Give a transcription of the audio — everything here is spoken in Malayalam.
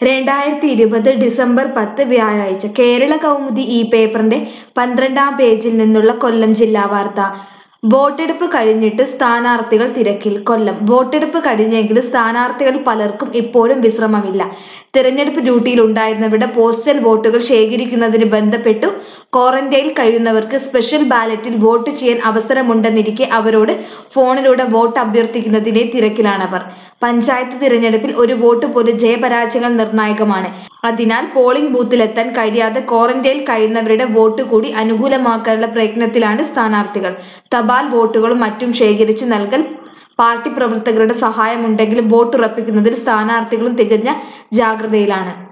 രണ്ടായിരത്തി ഇരുപത് ഡിസംബർ പത്ത് വ്യാഴാഴ്ച കേരള കൗമുദി ഈ പേപ്പറിന്റെ പന്ത്രണ്ടാം പേജിൽ നിന്നുള്ള കൊല്ലം ജില്ലാ വാർത്ത വോട്ടെടുപ്പ് കഴിഞ്ഞിട്ട് സ്ഥാനാർത്ഥികൾ തിരക്കിൽ കൊല്ലം വോട്ടെടുപ്പ് കഴിഞ്ഞെങ്കിലും സ്ഥാനാർത്ഥികൾ പലർക്കും ഇപ്പോഴും വിശ്രമമില്ല തിരഞ്ഞെടുപ്പ് ഡ്യൂട്ടിയിൽ ഉണ്ടായിരുന്നവരുടെ പോസ്റ്റൽ വോട്ടുകൾ ശേഖരിക്കുന്നതിന് ബന്ധപ്പെട്ടു ക്വാറന്റൈനിൽ കഴിയുന്നവർക്ക് സ്പെഷ്യൽ ബാലറ്റിൽ വോട്ട് ചെയ്യാൻ അവസരമുണ്ടെന്നിരിക്കെ അവരോട് ഫോണിലൂടെ വോട്ട് അഭ്യർത്ഥിക്കുന്നതിന്റെ തിരക്കിലാണവർ പഞ്ചായത്ത് തിരഞ്ഞെടുപ്പിൽ ഒരു വോട്ട് പോലും ജയപരാജയങ്ങൾ നിർണായകമാണ് അതിനാൽ പോളിംഗ് ബൂത്തിലെത്താൻ കഴിയാതെ ക്വാറന്റൈനിൽ കഴിയുന്നവരുടെ വോട്ട് കൂടി അനുകൂലമാക്കാനുള്ള പ്രയത്നത്തിലാണ് സ്ഥാനാർത്ഥികൾ തപാൽ വോട്ടുകളും മറ്റും ശേഖരിച്ച് നൽകൽ പാർട്ടി പ്രവർത്തകരുടെ സഹായമുണ്ടെങ്കിലും വോട്ടുറപ്പിക്കുന്നതിൽ സ്ഥാനാർത്ഥികളും തികഞ്ഞ ജാഗ്രതയിലാണ്